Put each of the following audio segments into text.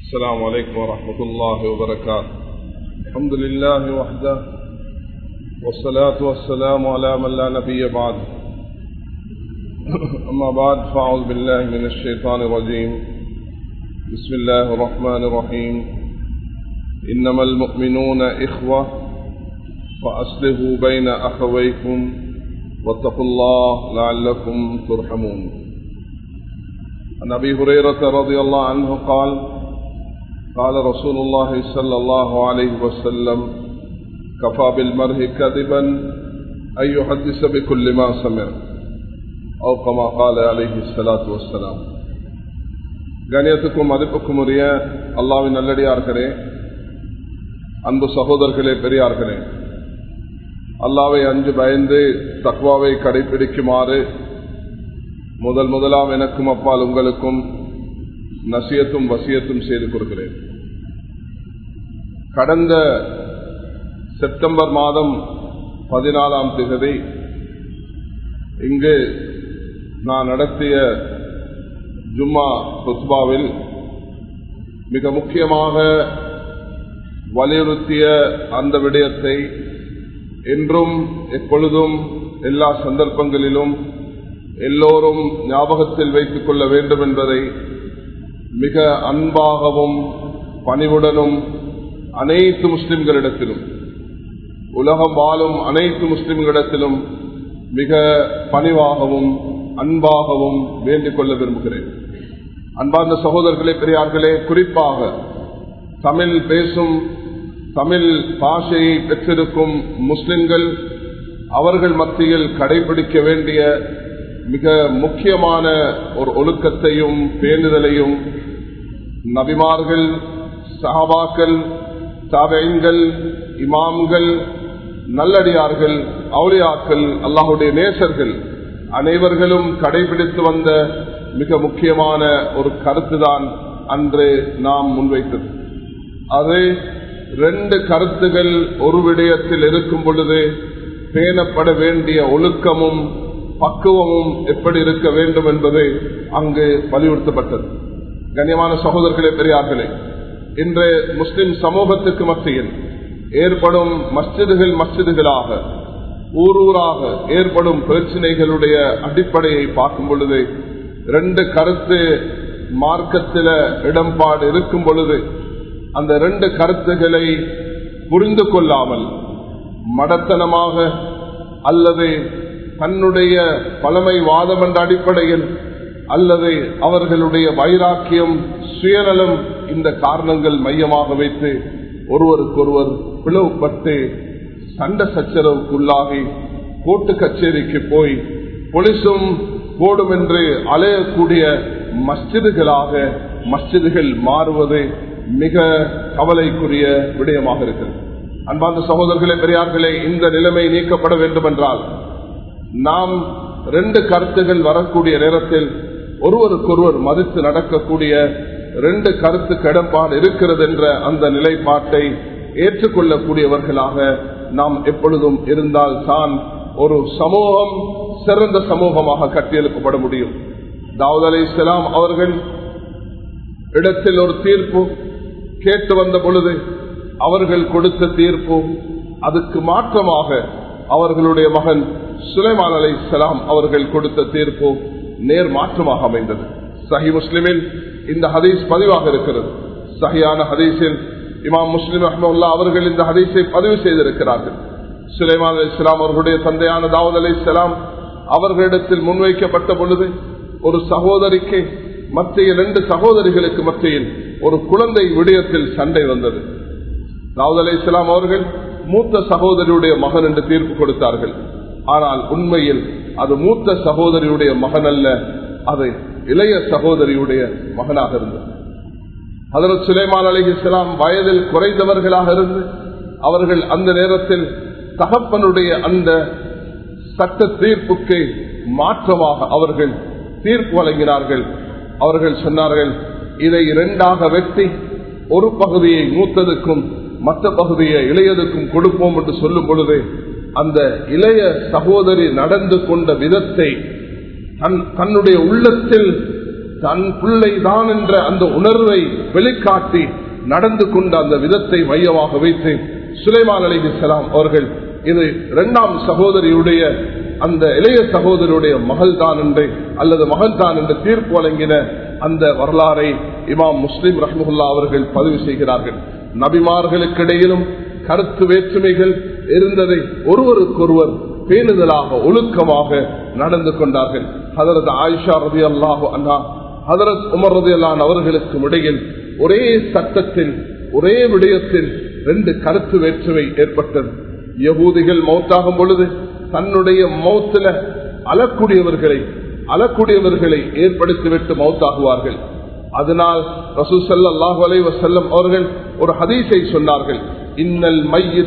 السلام عليكم ورحمة الله وبركاته الحمد لله وحده والصلاة والسلام على من لا نبي بعد أما بعد فأعوذ بالله من الشيطان الرجيم بسم الله الرحمن الرحيم إنما المؤمنون إخوة فأصلحوا بين أخويكم واتقوا الله لعلكم ترحمون عن أبي هريرة رضي الله عنه قال قال رسول الله صلى الله عليه وسلم كفى بالمرء كذبا أن يحدث بكل ما سمع أو كما قال عليه الصلاة والسلام கணியத்துக்கும் மதிப்புக்கும் உரிய அல்லாவின் நல்லடியார்களே அன்பு சகோதரர்களே பெரியார்களே அல்லாவை அஞ்சு பயந்து தக்வாவை கடைபிடிக்குமாறு முதல் முதலாம் எனக்கும் அப்பால் உங்களுக்கும் நசியத்தும் வசியத்தும் செய்து கொடுக்கிறேன் கடந்த செப்டம்பர் மாதம் பதினாலாம் திகதி இங்கு நான் நடத்திய ஜும்மா குத்பாவில் மிக முக்கியமாக வலியுறுத்திய அந்த விடயத்தை என்றும் எப்பொழுதும் எல்லா சந்தர்ப்பங்களிலும் எல்லோரும் ஞாபகத்தில் வைத்துக் கொள்ள வேண்டும் என்பதை மிக அன்பாகவும் பணிவுடனும் அனைத்து முஸ்லிம்களிடத்திலும் உலகம் வாழும் அனைத்து முஸ்லிம்களிடத்திலும் மிக பணிவாகவும் அன்பாகவும் வேண்டிக் கொள்ள விரும்புகிறேன் அன்பார்ந்த சகோதரர்களே பெரியார்களே குறிப்பாக தமிழ் பேசும் தமிழ் பாஷையை பெற்றிருக்கும் முஸ்லிம்கள் அவர்கள் மத்தியில் கடைபிடிக்க வேண்டிய மிக முக்கியமான ஒரு ஒழுக்கத்தையும் பேணுதலையும் நபிமார்கள் சஹாபாக்கள் தாவைங்கள் இமாம்கள் நல்லடியார்கள் அவுளியாக்கள் அல்லாஹுடைய நேசர்கள் அனைவர்களும் கடைபிடித்து வந்த மிக முக்கியமான ஒரு கருத்துதான் அன்று நாம் முன்வைத்தது அது ரெண்டு கருத்துகள் ஒரு விடயத்தில் இருக்கும் பொழுது பேணப்பட வேண்டிய ஒழுக்கமும் பக்குவமும் எப்படி இருக்க வேண்டும் என்பது அங்கு வலியுறுத்தப்பட்டது கண்ணியமான சகோதரர்களே பெரியார்களே இன்று முஸ்லிம் சமூகத்துக்கு மத்தியில் ஏற்படும் மஸ்ஜிதுகள் மஸ்ஜிதுகளாக ஊர் ஊராக ஏற்படும் பிரச்சனைகளுடைய அடிப்படையை பார்க்கும் பொழுது ரெண்டு கருத்து மார்க்கத்தில இடம்பாடு இருக்கும் பொழுது அந்த ரெண்டு கருத்துகளை புரிந்து கொள்ளாமல் மடத்தனமாக அல்லது தன்னுடைய பழமை வாதம் என்ற அடிப்படையில் அல்லது அவர்களுடைய வைராக்கியம் சுயநலம் இந்த காரணங்கள் மையமாக வைத்து ஒருவருக்கொருவர் பிளவுபட்டு சண்டை சச்சரவுக்குள்ளாகி கோட்டு கச்சேரிக்கு போய் பொலிசும் போடும் என்று அலையக்கூடிய மஸ்ஜிதுகளாக மஸ்ஜிதுகள் மாறுவது மிக கவலைக்குரிய விடயமாக இருக்கிறது அன்பார்ந்த சகோதரர்களே பெரியார்களே இந்த நிலைமை நீக்கப்பட வேண்டும் என்றால் நாம் ரெண்டு கருத்துகள் வரக்கூடிய நேரத்தில் ஒருவருக்கொருவர் மதித்து நடக்கக்கூடிய ரெண்டு கருத்து கடப்பாடு இருக்கிறது என்ற அந்த நிலைப்பாட்டை ஏற்றுக்கொள்ளக்கூடியவர்களாக நாம் எப்பொழுதும் இருந்தால் தான் ஒரு சமூகம் சிறந்த சமூகமாக கட்டியெழுப்பப்பட முடியும் தாவூத் அலி இஸ்லாம் அவர்கள் இடத்தில் ஒரு தீர்ப்பு கேட்டு வந்த பொழுது அவர்கள் கொடுத்த தீர்ப்பு அதுக்கு மாற்றமாக அவர்களுடைய மகன் சுலைமான் அலை இஸ்லாம் அவர்கள் கொடுத்த தீர்ப்பு நேர் மாற்றமாக அமைந்தது சஹி முஸ்லிமில் இந்த ஹதீஸ் பதிவாக இருக்கிறது சஹியான ஹதீஸில் இமாம் முஸ்லிம் அஹமல்லா அவர்கள் இந்த ஹதீஸை பதிவு செய்திருக்கிறார்கள் சுலைமான் அலி இஸ்லாம் அவர்களுடைய தந்தையான தாவூத் அலி இஸ்லாம் அவர்களிடத்தில் முன்வைக்கப்பட்ட பொழுது ஒரு சகோதரிக்கு மத்தியில் இரண்டு சகோதரிகளுக்கு மத்தியில் ஒரு குழந்தை விடயத்தில் சண்டை வந்தது தாவூத் அலி இஸ்லாம் அவர்கள் மூத்த சகோதரியுடைய மகன் என்று தீர்ப்பு கொடுத்தார்கள் ஆனால் உண்மையில் அது மூத்த சகோதரியுடைய மகன் அல்ல அது இளைய சகோதரியுடைய மகனாக இருந்தது அதற்கு சுலைமான் அலி இஸ்லாம் வயதில் குறைந்தவர்களாக இருந்து அவர்கள் அந்த நேரத்தில் தகப்பனுடைய அந்த சட்ட தீர்ப்புக்கு மாற்றமாக அவர்கள் தீர்ப்பு வழங்கினார்கள் அவர்கள் சொன்னார்கள் இதை இரண்டாக வெட்டி ஒரு பகுதியை மூத்ததுக்கும் மற்ற பகுதியை இளையதுக்கும் கொடுப்போம் என்று சொல்லும் பொழுது அந்த இளைய சகோதரி நடந்து கொண்ட விதத்தை தன் தன்னுடைய உள்ளத்தில் தன் பிள்ளை தான் என்ற அந்த உணர்வை வெளிக்காட்டி நடந்து கொண்ட அந்த விதத்தை மையமாக வைத்து சுலைமான் அலிஹிஸ்லாம் அவர்கள் இது இரண்டாம் சகோதரியுடைய அந்த இளைய சகோதரியுடைய மகள் தான் என்று அல்லது மகன் தான் என்று தீர்ப்பு வழங்கின அந்த வரலாறை இமாம் முஸ்லிம் ரஹ்முல்லா அவர்கள் பதிவு செய்கிறார்கள் நபிமார்களுக்கிடையிலும் கருத்து வேற்றுமைகள் இருந்ததை ஒருவருக்கொருவர் பேணுதலாக ஒழுக்கமாக நடந்து கொண்டார்கள் ஹதரத் ஆயிஷா ரதி அல்லாஹு அண்ணா ஹதரத் உமர் ரதி அல்லான் அவர்களுக்கும் இடையில் ஒரே சட்டத்தில் ஒரே விடயத்தில் ரெண்டு கருத்து வேற்றுமை ஏற்பட்டது யகூதிகள் மௌத்தாகும் பொழுது தன்னுடைய மௌத்துல அழக்கூடியவர்களை அழக்கூடியவர்களை ஏற்படுத்திவிட்டு மௌத்தாகுவார்கள் அதனால் ரசூசல்லாஹு அலை வசல்லம் அவர்கள் ஒரு ஹதீஸை சொன்னார்கள் இன்னல்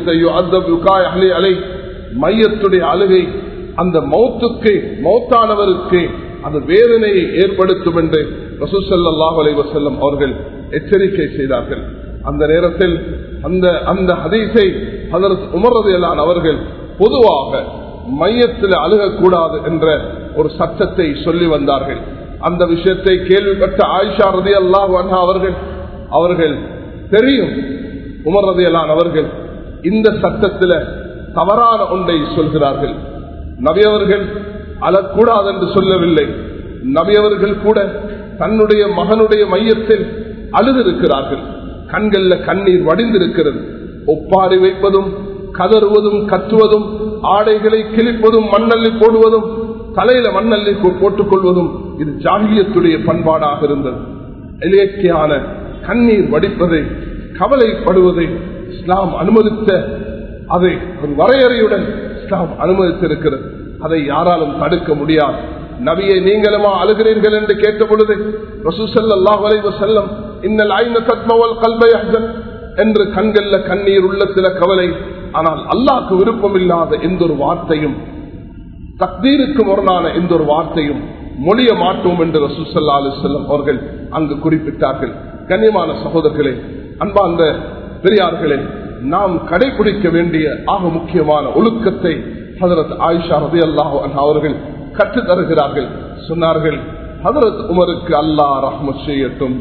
மையத்தை அலை மையத்துடைய அழுகை அந்த மௌத்துக்கு மௌத்தானவருக்கு அது வேதனையை ஏற்படுத்தும் என்று ரசூசல்லாஹு அலை வசல்லம் அவர்கள் எச்சரிக்கை செய்தார்கள் அந்த நேரத்தில் அந்த அந்த ஹதீஸை அதற்கு உமர்றதையெல்லாம் அவர்கள் பொதுவாக மையத்தில் அழுகக்கூடாது என்ற ஒரு சட்டத்தை சொல்லி வந்தார்கள் அந்த விஷயத்தை கேள்விப்பட்ட ஆயிஷா ரதி அல்லாஹ் அவர்கள் அவர்கள் தெரியும் உமர் ரதியலான் அவர்கள் இந்த சட்டத்தில் தவறான ஒன்றை சொல்கிறார்கள் நபியவர்கள் அழக்கூடாது என்று சொல்லவில்லை நபியவர்கள் கூட தன்னுடைய மகனுடைய மையத்தில் அழுதிருக்கிறார்கள் கண்கள்ல கண்ணீர் வடிந்திருக்கிறது ஒப்பாரி வைப்பதும் கதறுவதும் கத்துவதும் ஆடைகளை கிழிப்பதும் மண்ணள்ளி போடுவதும் தலையில மண்ணள்ளி போட்டுக் கொள்வதும் இது ஜாகியத்துடைய பண்பாடாக இருந்தது இலக்கியான கண்ணீர் வடிப்பதை கவலைப்படுவதை இஸ்லாம் அனுமதித்த அதை ஒரு வரையறையுடன் இஸ்லாம் அனுமதித்திருக்கிறது அதை யாராலும் தடுக்க முடியாது நபியை நீங்களுமா அழுகிறீர்கள் என்று கேட்ட பொழுது ரசூசல்லாஹ் வரைவு செல்லம் இன்னல் ஐந்து கத்மவல் கல்வை என்று கண்கள்ல கண்ணீர் உள்ள சில கவலை ஆனால் அல்லாக்கு விருப்பம் இல்லாத எந்த ஒரு வார்த்தையும் தக்தீருக்கு முரணான எந்த ஒரு வார்த்தையும் மொழிய மாட்டோம் என்று ரசூசல்லா அலி செல்லம் அவர்கள் அங்கு குறிப்பிட்டார்கள் கண்ணியமான சகோதரர்களே அன்பார்ந்த பெரியார்களே நாம் கடைபிடிக்க வேண்டிய ஆக முக்கியமான ஒழுக்கத்தை ஹதரத் ஆயிஷா ரதி அல்லாஹ் அவர்கள் கற்றுத் தருகிறார்கள் சொன்னார்கள் ஹதரத் உமருக்கு அல்லா ரஹ்மத் செய்யட்டும்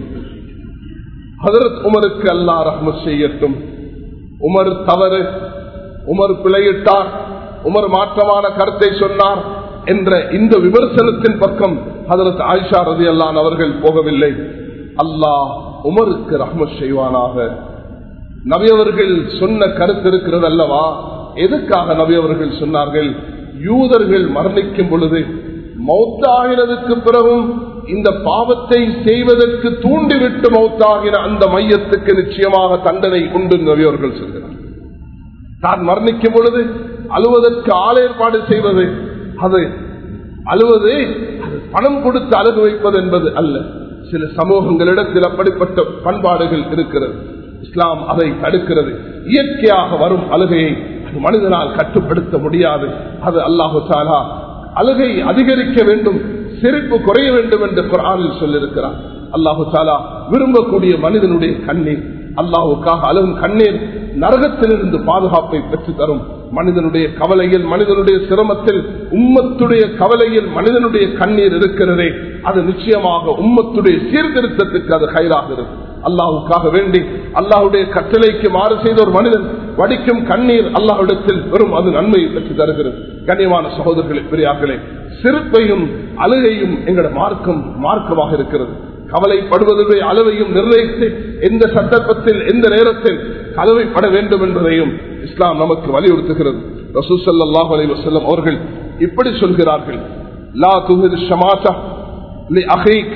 ஹதரத் உமருக்கு அல்லா ரஹ்மத் செய்யட்டும் உமர் தவறு உமர் பிழையிட்டார் உமர் மாற்றமான கருத்தை சொன்னார் என்ற இந்த விமர்சனத்தின் பக்கம் ஹதரத் ஆயிஷா ரதி அல்லான் அவர்கள் போகவில்லை அல்லாஹ் உமருக்கு ரஹ்மத் செய்வானாக நபியவர்கள் சொன்ன கருத்து இருக்கிறது அல்லவா எதுக்காக நபியவர்கள் சொன்னார்கள் யூதர்கள் மரணிக்கும் பொழுது மௌத்தாகினதுக்கு பிறகும் இந்த பாவத்தை செய்வதற்கு தூண்டிவிட்டு மௌத்தாகின அந்த மையத்துக்கு நிச்சயமாக தண்டனை உண்டு நபியவர்கள் சொல்கிறார் தான் மரணிக்கும் பொழுது அழுவதற்கு ஆளேற்பாடு செய்வது அது அழுவது அது பணம் கொடுத்து அழகு வைப்பது என்பது அல்ல சில சமூகங்களிடத்தில் அப்படிப்பட்ட பண்பாடுகள் இருக்கிறது இஸ்லாம் அதை தடுக்கிறது இயற்கையாக வரும் அழுகையை மனிதனால் கட்டுப்படுத்த முடியாது அது அல்லாஹு சாலா அழுகை அதிகரிக்க வேண்டும் சிரிப்பு குறைய வேண்டும் என்று குரானில் சொல்லியிருக்கிறார் அல்லாஹு சாலா விரும்பக்கூடிய மனிதனுடைய கண்ணீர் அல்லாஹுக்காக அழுகும் கண்ணீர் நரகத்திலிருந்து பாதுகாப்பை பெற்று தரும் மனிதனுடைய கவலையில் மனிதனுடைய சிரமத்தில் உம்மத்துடைய கவலையில் மனிதனுடைய கண்ணீர் இருக்கிறதே அது நிச்சயமாக உம்மத்துடைய சீர்திருத்தத்துக்கு அது கைராகிறது அல்லாஹுக்காக வேண்டி அல்லாஹுடைய கட்டளைக்கு மாறு செய்த ஒரு மனிதன் வடிக்கும் கண்ணீர் அல்லாஹிடத்தில் வெறும் அது நன்மையை பெற்று தருகிறது கண்ணியமான சகோதரர்களே பெரியார்களே சிறுப்பையும் அழுகையும் எங்களோட மார்க்கம் மார்க்கமாக இருக்கிறது கவலைப்படுவதனுடைய அளவையும் நிர்ணயித்து எந்த சந்தர்ப்பத்தில் எந்த நேரத்தில் கலவைப்பட வேண்டும் என்பதையும் இஸ்லாம் நமக்கு வலியுறுத்துகிறது ரசூசல்லாஹ் அலி வசல்லம் அவர்கள் இப்படி சொல்கிறார்கள் லா துஹிர் ஷமாசா லி அஹீக்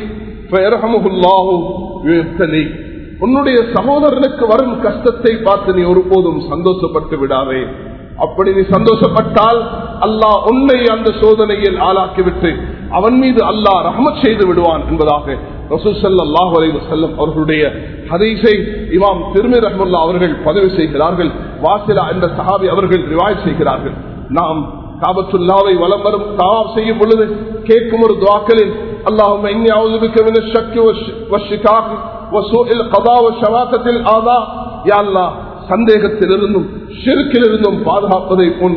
உன்னுடைய சகோதரனுக்கு வரும் கஷ்டத்தை பார்த்து நீ ஒருபோதும் சந்தோஷப்பட்டு விடாதே அப்படி நீ சந்தோஷப்பட்டால் அல்லாஹ் உன்னை அந்த சோதனையில் ஆளாக்கிவிட்டு அவன் மீது அல்லாஹ் ரஹமத் செய்து விடுவான் என்பதாக ரசூசல்லாஹ் செல்லம் அவர்களுடைய ஹதீஸை இமாம் திருமி ரஹமுல்லா அவர்கள் பதிவு செய்கிறார்கள் வாசிலா என்ற சஹாபி அவர்கள் ரிவாய் செய்கிறார்கள் நாம் காபத்துல்லாவை வலம் வரும் தாவ் செய்யும் பொழுது கேட்கும் ஒரு துவாக்களில் اللهم إني أعوذ بك من الشك والشكاك وسوء القضاء وشواكة الآذاء يا الله சந்தேகத்திலிருந்தும் ஷிருக்கிலிருந்தும் பாதுகாப்பதை போன்று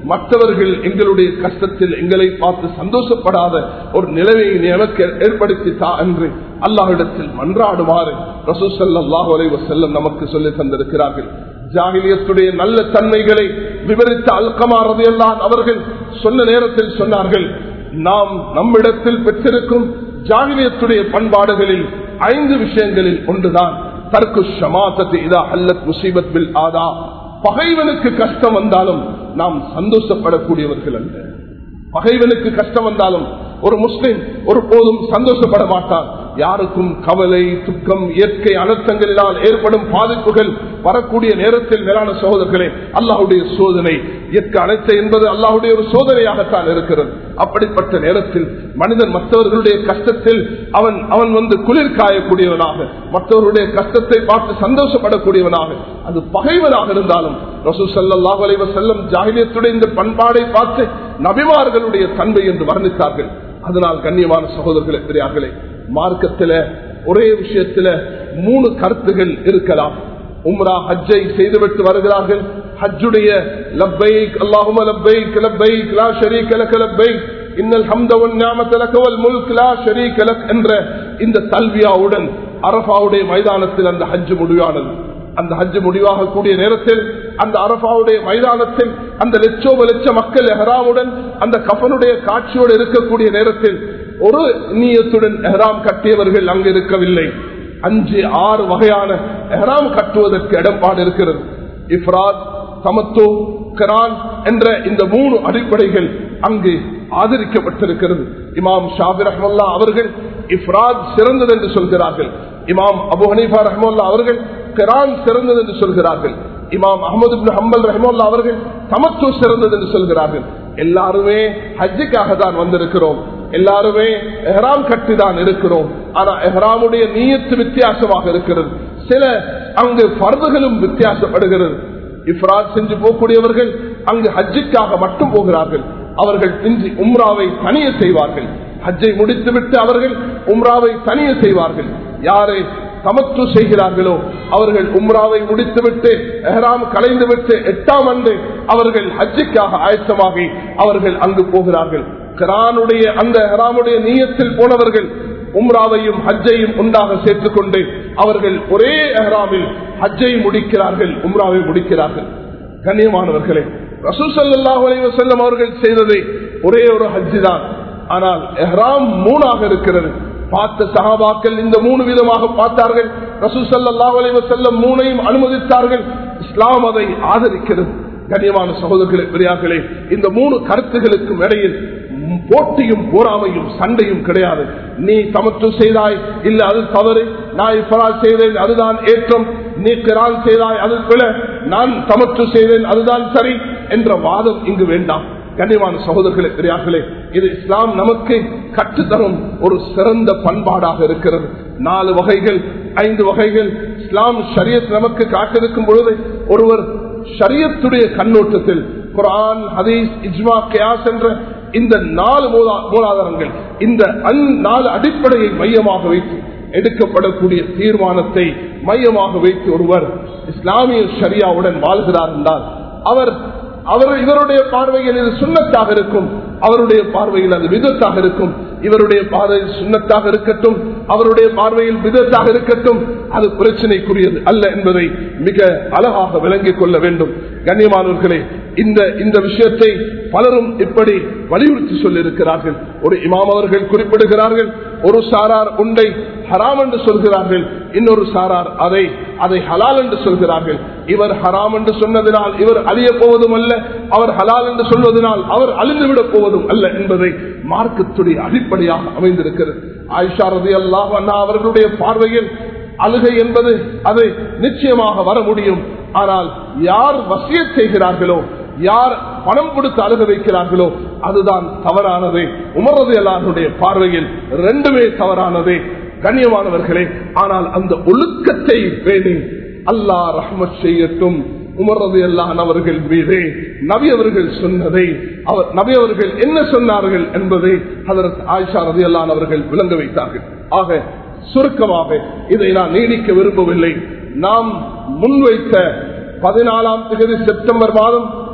மற்றவர்கள் எங்களுடைய கஷ்டத்தில் எங்களை பார்த்து சந்தோஷப்படாத ஒரு நிலையை எனக்கு ஏற்படுத்தித்தா என்று அல்லாஹிடத்தில் மன்றாடுமாறு ரசூசல்லாஹு அலைவ செல்லம் நமக்கு சொல்லி தந்திருக்கிறார்கள் ஜாகிலியத்துடைய நல்ல தன்மைகளை விவரித்த அல்கமாரது எல்லாம் அவர்கள் சொன்ன நேரத்தில் சொன்னார்கள் நாம் நம்மிடத்தில் பெற்றிருக்கும் ஜாகிலியத்துடைய பண்பாடுகளில் ஐந்து விஷயங்களில் ஒன்றுதான் தற்கு ஷமாத்தத்து இதா அல்லத் முசீபத் பில் ஆதா பகைவனுக்கு கஷ்டம் வந்தாலும் நாம் சந்தோஷப்படக்கூடியவர்கள் அல்ல பகைவனுக்கு கஷ்டம் வந்தாலும் ஒரு முஸ்லிம் ஒரு போதும் சந்தோஷப்பட மாட்டார் யாருக்கும் கவலை துக்கம் இயற்கை அனர்த்தங்களினால் ஏற்படும் பாதிப்புகள் வரக்கூடிய நேரத்தில் மேலான சகோதரர்களே அல்லாஹுடைய சோதனை இயற்கை அனைத்து என்பது அல்லாஹுடைய ஒரு சோதனையாகத்தான் இருக்கிறது அப்படிப்பட்ட நேரத்தில் மனிதன் மற்றவர்களுடைய கஷ்டத்தில் அவன் அவன் வந்து குளிர் காயக்கூடியவனாக மற்றவர்களுடைய கஷ்டத்தை பார்த்து சந்தோஷப்படக்கூடியவனாக அது பகைவனாக இருந்தாலும் ரசூ சல்லாஹ் அலைவ செல்லம் ஜாகிலியத்துடைய இந்த பண்பாடை பார்த்து நபிமார்களுடைய தன்மை என்று வர்ணித்தார்கள் அதனால் கண்ணியமான சகோதரர்களே பெரியார்களே மார்க்கத்தில ஒரே விஷயத்துல மூணு கருத்துகள் இருக்கலாம் உம்ரா ஹஜ்ஜை செய்துவிட்டு வருகிறார்கள் ஹஜ்ஜுடைய லப்பைக் அல்லாஹும லப்பைக் லப்பைக் லா ஷரீக லக லப்பைக் இன்னல் ஹம்த வன் நிஅமத லக வல் முல்க் லா ஷரீக லக் என்ற இந்த தல்வியாவுடன் அரஃபாவுடைய மைதானத்தில் அந்த ஹஜ் முடிவானது அந்த ஹஜ் முடிவாக கூடிய நேரத்தில் அந்த அரபாவுடைய மைதானத்தில் அந்த லட்சோப லட்ச மக்கள் எஹராமுடன் அந்த கஃபனுடைய காட்சியோடு இருக்கக்கூடிய நேரத்தில் ஒரு நீயத்துடன் எஹராம் கட்டியவர்கள் அங்கு இருக்கவில்லை அஞ்சு ஆறு வகையான எஹராம் கட்டுவதற்கு இடம்பாடு இருக்கிறது இஃப்ராத் தமத்து கரான் என்ற இந்த மூணு அடிப்படைகள் அங்கு ஆதரிக்கப்பட்டிருக்கிறது இமாம் ஷாபி ரஹ்மல்லா அவர்கள் இஃப்ராத் சிறந்தது என்று சொல்கிறார்கள் இமாம் அபு ஹனீஃபா ரஹ்மல்லா அவர்கள் கிரான் சிறந்தது என்று சொல்கிறார்கள் இமாம் அகமது ஹம்பல் ரஹமல்லா அவர்கள் தமத்து சிறந்தது என்று சொல்கிறார்கள் எல்லாருமே ஹஜ்ஜுக்காக தான் வந்திருக்கிறோம் எல்லாருமே எஹராம் கட்டி தான் இருக்கிறோம் ஆனா எஹராமுடைய நீயத்து வித்தியாசமாக இருக்கிறது சில அங்கு பருதுகளும் வித்தியாசப்படுகிறது இஃப்ராத் செஞ்சு போகக்கூடியவர்கள் அங்கு ஹஜ்ஜுக்காக மட்டும் போகிறார்கள் அவர்கள் பின்றி உம்ராவை தனிய செய்வார்கள் ஹஜ்ஜை முடித்துவிட்டு அவர்கள் உம்ராவை தனிய செய்வார்கள் யாரை சமத்து செய்கிறார்களோ அவர்கள் உம்ராவை முடித்துவிட்டு எஹராம் கலைந்துவிட்டு எட்டாம் ஆண்டு அவர்கள் ஹஜ்ஜுக்காக ஆயத்தமாகி அவர்கள் அங்கு போகிறார்கள் கிரானுடைய அந்த எஹராமுடைய நீயத்தில் போனவர்கள் உம்ராவையும் ஹஜ்ஜையும் உண்டாக சேர்த்துக் கொண்டு அவர்கள் ஒரே எஹராமில் ஹஜ்ஜை முடிக்கிறார்கள் உம்ராவை முடிக்கிறார்கள் கண்ணியமானவர்களே ரசூசல்லாஹ் செல்லம் அவர்கள் செய்ததை ஒரே ஒரு ஹஜ்ஜி தான் ஆனால் எஹ்ராம் மூணாக இருக்கிறது பார்த்த சகாபாக்கள் இந்த மூணு விதமாக பார்த்தார்கள் ரசூசல்லா செல்லம் மூனையும் அனுமதித்தார்கள் இஸ்லாம் அதை ஆதரிக்கிறது கண்ணியமான சகோதரர்களே பெரியார்களே இந்த மூணு கருத்துகளுக்கும் இடையில் போட்டியும் போராமையும் சண்டையும் கிடையாது நீ சமத்து செய்தாய் இல்ல அது தவறு நான் இப்பரால் செய்தேன் அதுதான் ஏற்றம் நீ கிரால் செய்தாய் அது பிழ நான் சமத்து செய்தேன் அதுதான் சரி என்ற வாதம் இங்கு வேண்டாம் கண்ணியமான சகோதரர்களே பெரியார்களே இது இஸ்லாம் நமக்கு கற்றுத்தரும் ஒரு சிறந்த பண்பாடாக இருக்கிறது நாலு வகைகள் ஐந்து வகைகள் இஸ்லாம் ஷரியத் நமக்கு காட்டிருக்கும் பொழுது ஒருவர் ஷரியத்துடைய கண்ணோட்டத்தில் குரான் ஹதீஸ் இஜ்மா கியாஸ் என்ற இந்த நாலு மூலாதாரங்கள் இந்த நாலு அடிப்படையை மையமாக வைத்து எடுக்கப்படக்கூடிய தீர்மானத்தை மையமாக வைத்து ஒருவர் இஸ்லாமிய ஷரியாவுடன் வாழ்கிறார் என்றால் அவர் அவர் இவருடைய பார்வையில் இது சுண்ணத்தாக இருக்கும் அவருடைய பார்வையில் அது விதத்தாக இருக்கும் இவருடைய பார்வையில் சுண்ணத்தாக இருக்கட்டும் அவருடைய பார்வையில் விதத்தாக இருக்கட்டும் அது பிரச்சனைக்குரியது அல்ல என்பதை மிக அழகாக விளங்கிக் கொள்ள வேண்டும் கண்ணியமானவர்களே இந்த இந்த விஷயத்தை பலரும் இப்படி வலியுறுத்தி சொல்லியிருக்கிறார்கள் ஒரு இமாம் அவர்கள் குறிப்பிடுகிறார்கள் ஒரு சாரார் உண்டை ஹராம் என்று சொல்கிறார்கள் இன்னொரு சாரார் அதை அதை ஹலால் என்று சொல்கிறார்கள் இவர் ஹராம் என்று சொன்னதினால் இவர் அழிய போவதும் அல்ல அவர் ஹலால் என்று சொல்வதனால் அவர் அழிந்துவிடப் போவதும் அல்ல என்பதை மார்க்கத்துடைய அடிப்படையாக அமைந்திருக்கிறது ஆயிஷா ரதி அல்லாஹ் அவர்களுடைய பார்வையில் அழுகை என்பது அது நிச்சயமாக வர முடியும் ஆனால் யார் வசிய செய்கிறார்களோ யார் பணம் கொடுத்து அழுக வைக்கிறார்களோ அதுதான் தவறானது உமரது எல்லாருடைய பார்வையில் ரெண்டுமே தவறானது கண்ணியமானவர்களே ஆனால் அந்த ஒழுக்கத்தை பேணி அல்லா ரஹ்மத் செய்யட்டும் உமரது எல்லாம் அவர்கள் மீது நபி அவர்கள் சொன்னதை அவர் நபி அவர்கள் என்ன சொன்னார்கள் என்பதை அதற்கு ஆயிஷா ரதி அல்லான் அவர்கள் விளங்க வைத்தார்கள் ஆக சுருக்கமாக இதை நான் நீடிக்க விரும்பவில்லை நாம் முன்வைத்த பதினாலாம் தேதி செப்டம்பர் மாதம்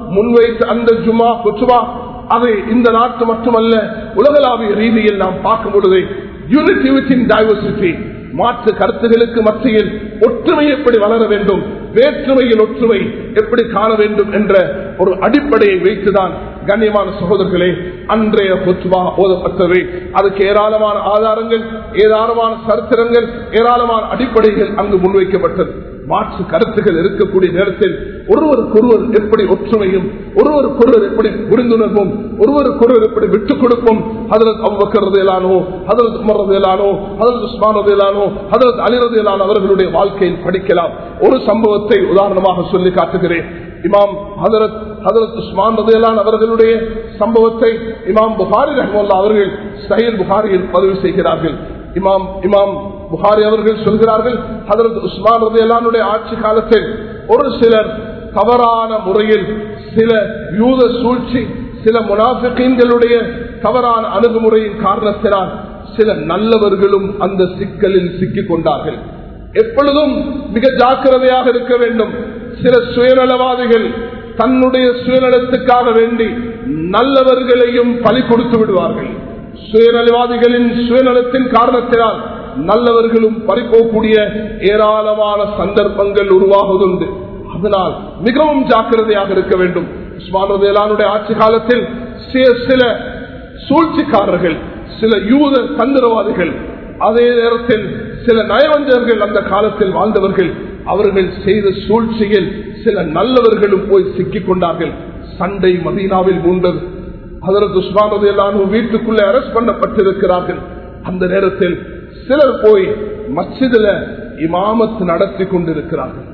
முன்வைத்த அந்த ஜுமா குச்சுமா அதை இந்த நாட்டு மட்டுமல்ல உலகளாவிய ரீதியில் நாம் பார்க்கும் பொழுது யூனிட்டி வித்தின் டைவர்சிட்டி மாற்று கருத்துகளுக்கு மத்தியில் ஒற்றுமை எப்படி வளர வேண்டும் வேற்றுமையில் ஒற்றுமை எப்படி காண வேண்டும் என்ற ஒரு அடிப்படையை வைத்துதான் கண்ணியமான சகோதரர்களே அன்றைய பொத்துவா ஓதப்பட்டவை அதுக்கு ஏராளமான ஆதாரங்கள் ஏராளமான சரித்திரங்கள் ஏராளமான அடிப்படைகள் அங்கு முன்வைக்கப்பட்டது மாற்று கருத்துகள் இருக்கக்கூடிய நேரத்தில் ஒருவருக்கொருவர் எப்படி ஒற்றுமையும் ஒருவருக்கொருவர் எப்படி புரிந்துணர்வும் ஒருவருக்கொருவர் எப்படி விட்டுக் கொடுப்போம் அதற்கு அவ்வக்கிறதையிலானோ அதற்கு உமர்றதையிலானோ அதற்கு உஸ்மானதையிலானோ அதற்கு அலிரதையிலான அவர்களுடைய வாழ்க்கையில் படிக்கலாம் ஒரு சம்பவத்தை உதாரணமாக சொல்லி காட்டுகிறேன் இமாம் ஹதரத் ஹதரத் உஸ்மான் ரதையிலான அவர்களுடைய சம்பவத்தை இமாம் புகாரி ரஹ்மல்லா அவர்கள் சஹீல் புகாரியில் பதிவு செய்கிறார்கள் இமாம் இமாம் புகாரி அவர்கள் சொல்கிறார்கள் ஹதரத் உஸ்மான் ரதையிலானுடைய ஆட்சி காலத்தில் ஒரு சிலர் தவறான முறையில் சில யூத சூழ்ச்சி சில முனாஃபிகளுடைய தவறான அணுகுமுறையின் காரணத்தினால் சில நல்லவர்களும் அந்த சிக்கலில் சிக்கிக் கொண்டார்கள் எப்பொழுதும் மிக ஜாக்கிரதையாக இருக்க வேண்டும் சில சுயநலவாதிகள் தன்னுடைய சுயநலத்துக்காக வேண்டி நல்லவர்களையும் பலி கொடுத்து விடுவார்கள் சுயநலவாதிகளின் சுயநலத்தின் காரணத்தினால் நல்லவர்களும் பறிப்போக்கூடிய ஏராளமான சந்தர்ப்பங்கள் உருவாகுதுண்டு அதனால் மிகவும் ஜாக்கிரதையாக இருக்க வேண்டும் உஸ்மானுடைய ஆட்சி காலத்தில் சில சூழ்ச்சிக்காரர்கள் சில யூத தந்திரவாதிகள் அதே நேரத்தில் சில நயவஞ்சர்கள் அந்த காலத்தில் வாழ்ந்தவர்கள் அவர்கள் செய்த சூழ்ச்சியில் சில நல்லவர்களும் போய் சிக்கிக் கொண்டார்கள் சண்டை மதீனாவில் மூண்டது அதற்கு உஸ்மானது வீட்டுக்குள்ளே அரெஸ்ட் பண்ணப்பட்டிருக்கிறார்கள் அந்த நேரத்தில் சிலர் போய் மஸ்ஜிதுல இமாமத்து நடத்தி கொண்டிருக்கிறார்கள்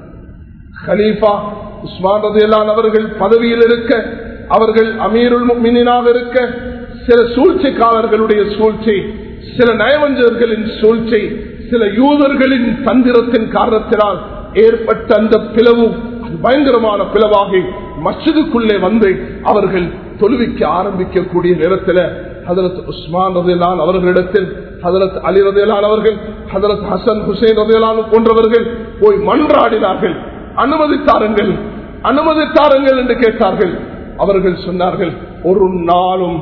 ஹலீஃபா உஸ்மான் ரதையிலான் அவர்கள் பதவியில் இருக்க அவர்கள் அமீருல் மீனாக இருக்க சில சூழ்ச்சிக்காரர்களுடைய சூழ்ச்சி சில நயவஞ்சர்களின் சூழ்ச்சி சில யூதர்களின் தந்திரத்தின் காரணத்தினால் ஏற்பட்ட அந்த பிளவு பயங்கரமான பிளவாகி மசிதுக்குள்ளே வந்து அவர்கள் தொழுவிக்க ஆரம்பிக்கக்கூடிய நேரத்தில் ஹதரத் உஸ்மான் ரதையிலான் அவர்களிடத்தில் ஹதரத் அலி ரதையிலான் அவர்கள் ஹதரத் ஹசன் ஹுசைன் ரதையிலான் போன்றவர்கள் போய் மன்றாடினார்கள் அனுமதித்தாருங்கள் அனுமதித்தாருங்கள் என்று கேட்டார்கள் அவர்கள் சொன்னார்கள் ஒரு நாளும்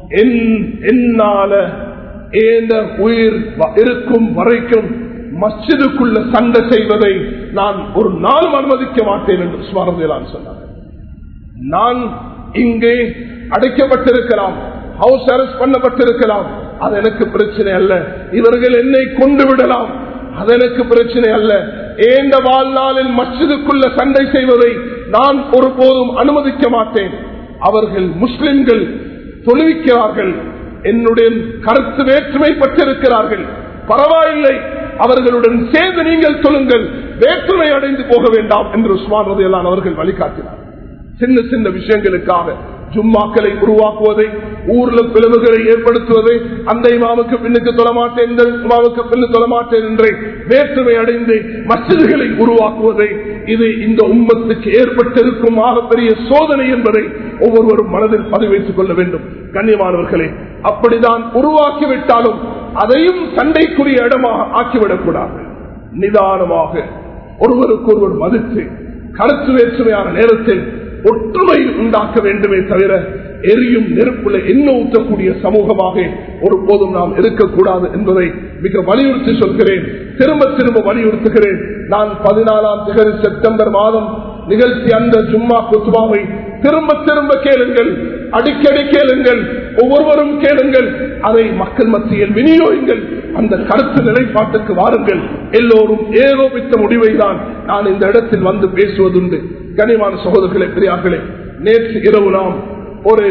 என்னால ஏந்த உயிர் இருக்கும் வரைக்கும் மஸ்ஜிதுக்குள்ள சண்டை செய்வதை நான் ஒரு நாளும் அனுமதிக்க மாட்டேன் என்று சுவாரதிலான் சொன்னார்கள் நான் இங்கே அடைக்கப்பட்டிருக்கலாம் ஹவுஸ் அரெஸ்ட் பண்ணப்பட்டிருக்கலாம் அது எனக்கு பிரச்சனை அல்ல இவர்கள் என்னை கொண்டு விடலாம் அது எனக்கு பிரச்சனை அல்ல ஏந்த வாழ்நாளில் மஸ்ஜிதுக்குள்ள சண்டை செய்வதை நான் ஒருபோதும் அனுமதிக்க மாட்டேன் அவர்கள் முஸ்லிம்கள் தொழுவிக்கிறார்கள் என்னுடைய கருத்து வேற்றுமை பட்டிருக்கிறார்கள் பரவாயில்லை அவர்களுடன் சேர்ந்து நீங்கள் சொல்லுங்கள் வேற்றுமை அடைந்து போக வேண்டாம் என்று உஸ்மான் ரதையெல்லாம் அவர்கள் வழிகாட்டினார் சின்ன சின்ன விஷயங்களுக்காக ஜும்மாக்களை உருவாக்குவதை ஊர்ல பிளவுகளை ஏற்படுத்துவதை அந்த இமாவுக்கு பின்னுக்கு தொழமாட்டேன் இந்த இமாவுக்கு பின்னு தொழமாட்டேன் என்று வேற்றுமை அடைந்து மசிதிகளை உருவாக்குவதை இது இந்த உம்மத்துக்கு ஏற்பட்டிருக்கும் பெரிய சோதனை என்பதை ஒவ்வொருவரும் மனதில் பதிவைத்துக் கொள்ள வேண்டும் கண்ணியமானவர்களே அப்படிதான் உருவாக்கிவிட்டாலும் அதையும் சண்டைக்குரிய இடமாக ஆக்கிவிடக்கூடாது நிதானமாக ஒருவருக்கு ஒருவர் மதித்து கருத்து வேற்றுமையான நேரத்தில் ஒற்றுமை உண்டாக்க வேண்டுமே தவிர எரியும் நெருப்புல என்ன ஊற்றக்கூடிய சமூகமாக ஒருபோதும் நாம் இருக்கக்கூடாது என்பதை மிக வலியுறுத்தி சொல்கிறேன் திரும்ப திரும்ப வலியுறுத்துகிறேன் நான் பதினாலாம் திகதி செப்டம்பர் மாதம் நிகழ்ச்சி அந்த ஜும்மா குத்துபாவை திரும்ப திரும்ப கேளுங்கள் அடிக்கடி கேளுங்கள் ஒவ்வொருவரும் கேளுங்கள் அதை மக்கள் மத்தியில் விநியோகிங்கள் அந்த கருத்து நிலைப்பாட்டுக்கு வாருங்கள் எல்லோரும் ஏகோபித்த முடிவை தான் நான் இந்த இடத்தில் வந்து பேசுவதுண்டு கனிவான சகோதரர்களே பெரியார்களே நேற்று இரவு நாம் ஒரு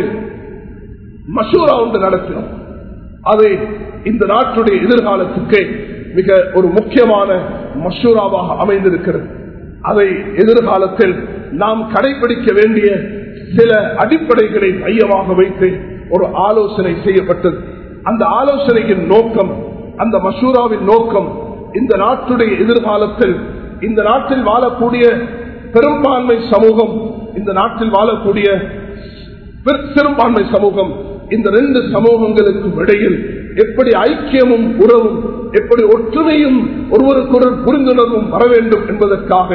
மசூரா ஒன்று நடத்தினோம் அது இந்த நாட்டுடைய எதிர்காலத்துக்கு மிக ஒரு முக்கியமான மசூராவாக அமைந்திருக்கிறது அதை எதிர்காலத்தில் நாம் கடைபிடிக்க வேண்டிய சில அடிப்படைகளை மையமாக வைத்து ஒரு ஆலோசனை செய்யப்பட்டது அந்த ஆலோசனையின் நோக்கம் அந்த மசூராவின் நோக்கம் இந்த நாட்டுடைய எதிர்காலத்தில் இந்த நாட்டில் வாழக்கூடிய பெரும்பான்மை சமூகம் இந்த நாட்டில் வாழக்கூடிய சிறுபான்மை சமூகம் இந்த ரெண்டு சமூகங்களுக்கும் இடையில் எப்படி ஐக்கியமும் உறவும் எப்படி ஒற்றுமையும் ஒருவருக்கொரு புரிந்துணர்வும் வர வேண்டும் என்பதற்காக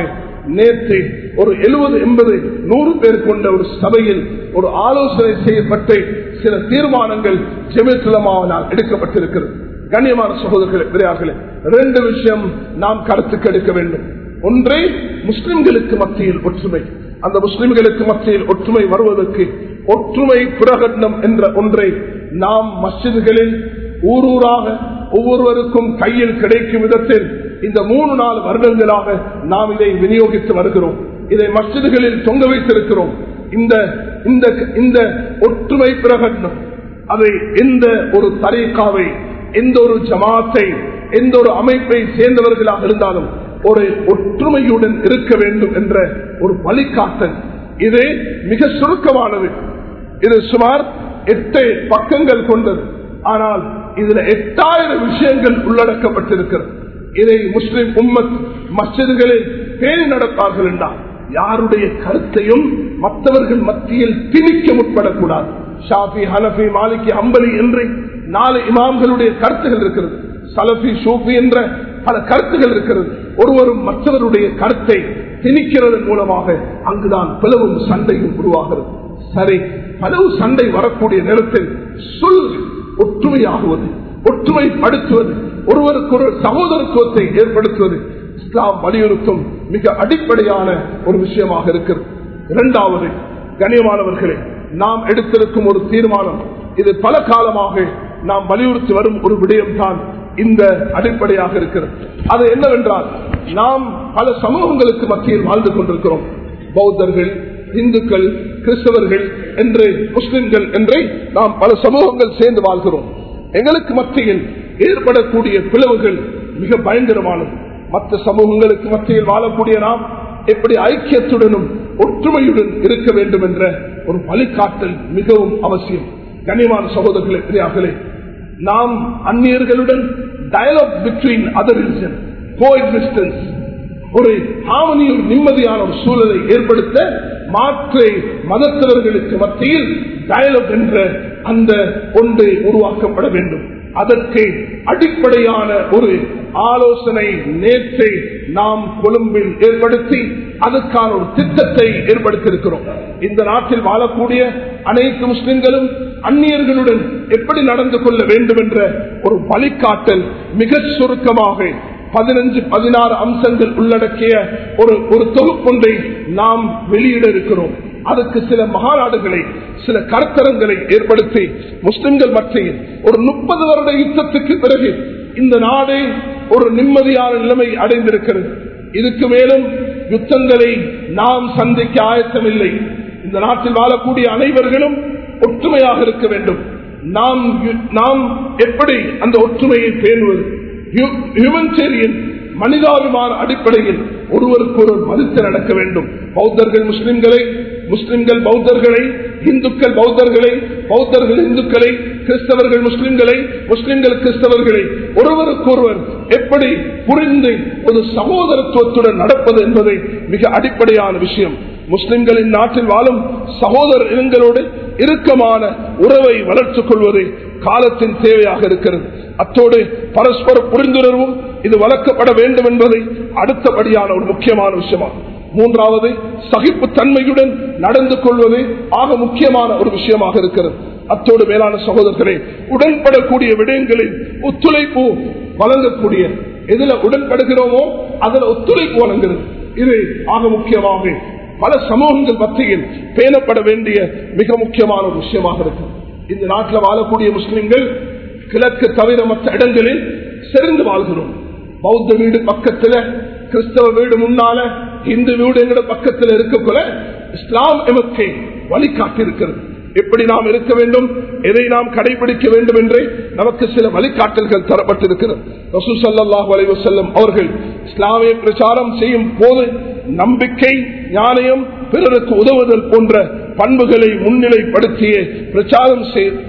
நேற்று ஒரு எழுபது எண்பது நூறு பேர் கொண்ட ஒரு சபையில் ஒரு ஆலோசனை செய்யப்பட்டு சில தீர்மானங்கள் ஜெமித்துலமாவனால் எடுக்கப்பட்டிருக்கிறது கண்ணியமான சகோதரர்களே பெரியார்களே ரெண்டு விஷயம் நாம் கருத்துக்கு எடுக்க வேண்டும் ஒன்றை முஸ்லிம்களுக்கு மத்தியில் ஒற்றுமை அந்த முஸ்லிம்களுக்கு மத்தியில் ஒற்றுமை வருவதற்கு ஒற்றுமை பிரகடனம் என்ற ஒன்றை நாம் மஸ்ஜிதுகளில் ஊரூராக ஒவ்வொருவருக்கும் கையில் கிடைக்கும் விதத்தில் இந்த மூணு நாலு வருடங்களாக நாம் இதை விநியோகித்து வருகிறோம் இதை மஸ்ஜிதுகளில் தொங்க வைத்திருக்கிறோம் இந்த இந்த இந்த ஒற்றுமை பிரகடனம் அதை எந்த ஒரு தரீக்காவை எந்த ஒரு ஜமாத்தை எந்த ஒரு அமைப்பை சேர்ந்தவர்களாக இருந்தாலும் ஒரு ஒற்றுமையுடன் இருக்க வேண்டும் என்ற ஒரு வழிகாட்டல் இது மிக சுருக்கமானது இது சுமார் எட்டு பக்கங்கள் கொண்டது ஆனால் இதுல எட்டாயிரம் விஷயங்கள் உள்ளடக்கப்பட்டிருக்கிறது இதை முஸ்லிம் உம்மத் மஸ்ஜிதுகளில் பேணி நடப்பார்கள் என்றால் யாருடைய கருத்தையும் மற்றவர்கள் மத்தியில் திணிக்க முற்படக்கூடாது ஷாஃபி ஹனபி மாலிகி அம்பலி என்று நாலு இமாம்களுடைய கருத்துகள் இருக்கிறது சலபி ஷூஃபி என்ற பல கருத்துகள் இருக்கிறது ஒருவரும் மற்றவருடைய கருத்தை திணிக்கிறதன் மூலமாக அங்குதான் பிளவும் சண்டையும் உருவாகிறது சரி பலவு சண்டை வரக்கூடிய நேரத்தில் சொல் ஒற்றுமையாகுவது ஒற்றுமைப்படுத்துவது ஒருவருக்கு ஒரு சகோதரத்துவத்தை ஏற்படுத்துவது இஸ்லாம் வலியுறுத்தும் மிக அடிப்படையான ஒரு விஷயமாக இருக்கிறது இரண்டாவது கண்ணியமானவர்களே நாம் எடுத்திருக்கும் ஒரு தீர்மானம் இது பல காலமாக நாம் வலியுறுத்தி வரும் ஒரு விடயம்தான் இந்த அடிப்படையாக இருக்கிறது அது என்னவென்றால் நாம் பல சமூகங்களுக்கு மத்தியில் வாழ்ந்து கொண்டிருக்கிறோம் பௌத்தர்கள் இந்துக்கள் கிறிஸ்தவர்கள் என்று முஸ்லிம்கள் என்றே நாம் பல சமூகங்கள் சேர்ந்து வாழ்கிறோம் எங்களுக்கு மத்தியில் ஏற்படக்கூடிய பிளவுகள் மிக பயங்கரமானது மற்ற சமூகங்களுக்கு மத்தியில் வாழக்கூடிய நாம் எப்படி ஐக்கியத்துடனும் ஒற்றுமையுடன் இருக்க வேண்டும் என்ற ஒரு வழிகாட்டல் மிகவும் அவசியம் கனிமான சகோதரர்களே பிரியார்களே நாம் அந்நியர்களுடன் dialogue between other religion coexistence ஒரு ஹாமனி ஒரு நிம்மதியான ஒரு சூழலை ஏற்படுத்த மாற்றை மதத்தவர்களுக்கு மத்தியில் டயலாக் என்ற அந்த ஒன்று உருவாக்கப்பட வேண்டும் அதற்கு அடிப்படையான ஒரு ஆலோசனை நேற்றை நாம் கொழும்பில் ஏற்படுத்தி அதுக்கான ஒரு திட்டத்தை ஏற்படுத்தியிருக்கிறோம் இந்த நாட்டில் வாழக்கூடிய அனைத்து முஸ்லிம்களும் அந்நியர்களுடன் எப்படி நடந்து கொள்ள வேண்டும் என்ற ஒரு வழிகாட்டல் மிக சுருக்கமாக பதினஞ்சு பதினாறு அம்சங்கள் உள்ளடக்கிய ஒரு ஒரு தொகுப்பொன்றை நாம் வெளியிட இருக்கிறோம் அதுக்கு சில மகாநாடுகளை சில கருத்தரங்களை ஏற்படுத்தி முஸ்லிம்கள் மத்தியில் ஒரு முப்பது வருட யுத்தத்துக்கு பிறகு இந்த நாடு ஒரு நிம்மதியான நிலைமை அடைந்திருக்கிறது இதுக்கு மேலும் யுத்தங்களை நாம் சந்திக்க ஆயத்தமில்லை இந்த நாட்டில் வாழக்கூடிய அனைவர்களும் ஒற்றுமையாக இருக்க வேண்டும் நாம் நாம் எப்படி அந்த ஒற்றுமையை பேணுவது ஹியூமன்டேரியன் மனிதாபிமான அடிப்படையில் ஒருவருக்கு ஒரு மதித்து நடக்க வேண்டும் பௌத்தர்கள் முஸ்லிம்களை முஸ்லிம்கள் பௌத்தர்களை இந்துக்கள் பௌத்தர்களை பௌத்தர்கள் இந்துக்களை கிறிஸ்தவர்கள் முஸ்லிம்களை முஸ்லிம்கள் கிறிஸ்தவர்களை ஒருவருக்கு ஒருவர் எப்படி புரிந்து ஒரு சகோதரத்துவத்துடன் நடப்பது என்பதை மிக அடிப்படையான விஷயம் முஸ்லிம்களின் நாட்டில் வாழும் சகோதர இனங்களோடு இறுக்கமான உறவை வளர்த்துக் கொள்வது காலத்தின் தேவையாக இருக்கிறது அத்தோடு பரஸ்பர புரிந்துணர்வும் இது வளர்க்கப்பட வேண்டும் என்பதை அடுத்தபடியான ஒரு முக்கியமான விஷயமாகும் மூன்றாவது சகிப்பு தன்மையுடன் நடந்து கொள்வது ஆக முக்கியமான ஒரு விஷயமாக இருக்கிறது அத்தோடு மேலான சகோதரர்களே உடன்படக்கூடிய விடயங்களில் ஒத்துழைப்பு வழங்கக்கூடிய எதுல உடன்படுகிறோமோ அதுல ஒத்துழைப்பு வழங்குகிறது இது ஆக முக்கியமாக பல சமூகங்கள் மத்தியில் பேணப்பட வேண்டிய மிக முக்கியமான ஒரு விஷயமாக இருக்கு இந்த நாட்டில் வாழக்கூடிய முஸ்லிம்கள் கிழக்கு தவிர மற்ற இடங்களில் செறிந்து வாழ்கிறோம் பௌத்த வீடு பக்கத்துல கிறிஸ்தவ வீடு முன்னால இந்து வீடு எங்கட பக்கத்தில் இருக்கக்குள்ள இஸ்லாம் எமக்கு வழிகாட்டிருக்கிறது எப்படி நாம் இருக்க வேண்டும் எதை நாம் கடைபிடிக்க வேண்டும் என்று நமக்கு சில வழிகாட்டல்கள் தரப்பட்டிருக்கிறது ரசூல் சல்லாஹ் அலைவசல்லம் அவர்கள் இஸ்லாமிய பிரச்சாரம் செய்யும் போது நம்பிக்கை ஞானயம் பிறருக்கு உதவுதல் போன்ற பண்புகளை முன்னிலைப்படுத்திய பிரச்சாரம்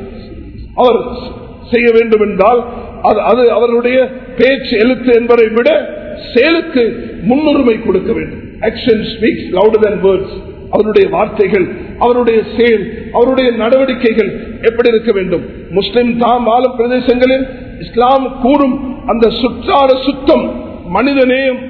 அவர் செய்ய வேண்டும் என்றால் அது அவருடைய பேச்சு எழுத்து என்பதை விட செயலுக்கு முன்னுரிமை கொடுக்க வேண்டும் action speaks louder than words அவருடைய வார்த்தைகள் அவருடைய செயல் அவருடைய நடவடிக்கைகள் எப்படி இருக்க வேண்டும் முஸ்லிம் தாம் வாழும் பிரதேசங்களில் இஸ்லாம் கூறும் அந்த சுற்றாட சுத்தம் மனித நேயம்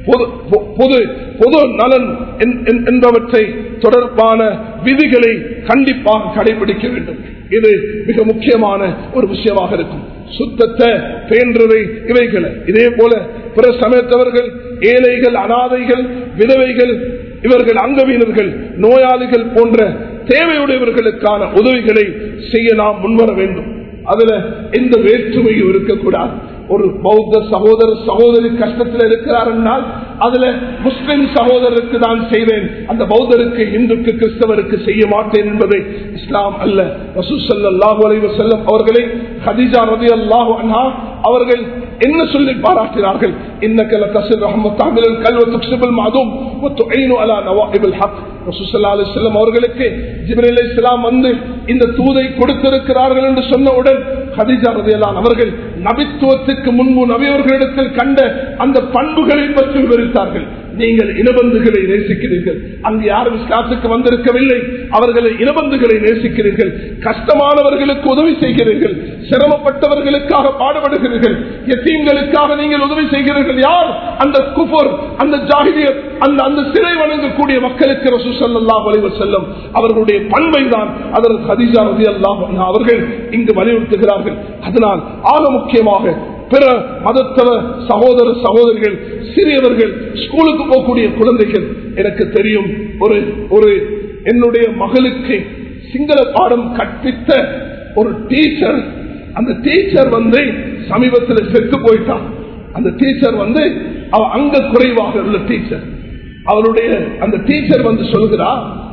பொது பொ- பொது பொது நலன் என்- என்- என்பவற்றை தொடர்பான விதிகளை கண்டிப்பாக கடைபிடிக்க வேண்டும் இது மிக முக்கியமான ஒரு விஷயமாக இருக்கும் சுத்தத்தை பேன்றது இவைகளை இதே போல பிற சமயத்தவர்கள் ஏழைகள் அனாதைகள் விதவைகள் இவர்கள் அங்கவீனர்கள் நோயாளிகள் போன்ற தேவையுடையவர்களுக்கான உதவிகளை செய்ய நாம் முன்வர வேண்டும் அதுல எந்த வேற்றுமையும் இருக்கக்கூடாது ஒரு பௌத்த சகோதர சகோதரி கஷ்டத்தில் இருக்கிறார் என்றால் அதுல முஸ்லிம் சகோதரருக்கு தான் செய்வேன் அந்த பௌத்தருக்கு இந்துக்கு கிறிஸ்தவருக்கு செய்ய மாட்டேன் என்பதை இஸ்லாம் அல்ல ரசூசல்லாஹு அலைவ செல்லம் அவர்களை ஹதீஜா ரதி அல்லாஹு அன்ஹா அவர்கள் என்ன சொல்லி பாராட்டினார்கள் இன்னக்கல தசில் ரஹமத்தாமில் கல்வ துக்சிபுல் மாதும் وتعين على نوائب الحق ரசூல் ஸல்லல்லாஹு அலைஹி வஸல்லம் அவர்களுக்கு ஜிப்ரீல் அலைஹிஸ்ஸலாம் வந்து இந்த தூதை கொடுத்திருக்கிறார்கள் என்று சொன்னவுடன் ஹதீஜா ரலியல்லாஹு அவர்கள் நபித்துவத்துக்கு முன்பு நபியவர்களிடத்தில் கண்ட அந்த பண்புகளை பற்றி விவரித்தார்கள் நீங்கள் இனபந்துகளை நேசிக்கிறீர்கள் அங்கு யாரும் இஸ்லாத்துக்கு வந்திருக்கவில்லை அவர்களை இனபந்துகளை நேசிக்கிறீர்கள் கஷ்டமானவர்களுக்கு உதவி செய்கிறீர்கள் சிரமப்பட்டவர்களுக்காக பாடுபடுகிறீர்கள் எத்தீம்களுக்காக நீங்கள் உதவி செய்கிறீர்கள் யார் அந்த குஃபர் அந்த ஜாகிரியர் அந்த அந்த சிலை வணங்கக்கூடிய மக்களுக்கு ரசூசல்லாஹ் வலைவர் செல்லும் அவர்களுடைய பண்பை தான் அதற்கு ஹதீஜா ரதி அல்லாஹ் அவர்கள் இங்கு வலியுறுத்துகிறார்கள் அதனால் ஆக முக்கியமாக பிற மதத்தவ சகோதர சகோதரிகள் சிறியவர்கள் ஸ்கூலுக்கு போகக்கூடிய குழந்தைகள் எனக்கு தெரியும் ஒரு ஒரு என்னுடைய மகளுக்கு சிங்கள பாடம் கற்பித்த ஒரு டீச்சர் அந்த டீச்சர் வந்து சமீபத்தில் செத்து போயிட்டான் அந்த டீச்சர் வந்து அவ அங்க குறைவாக உள்ள டீச்சர் அவருடைய அந்த டீச்சர் வந்து சொல்கிறா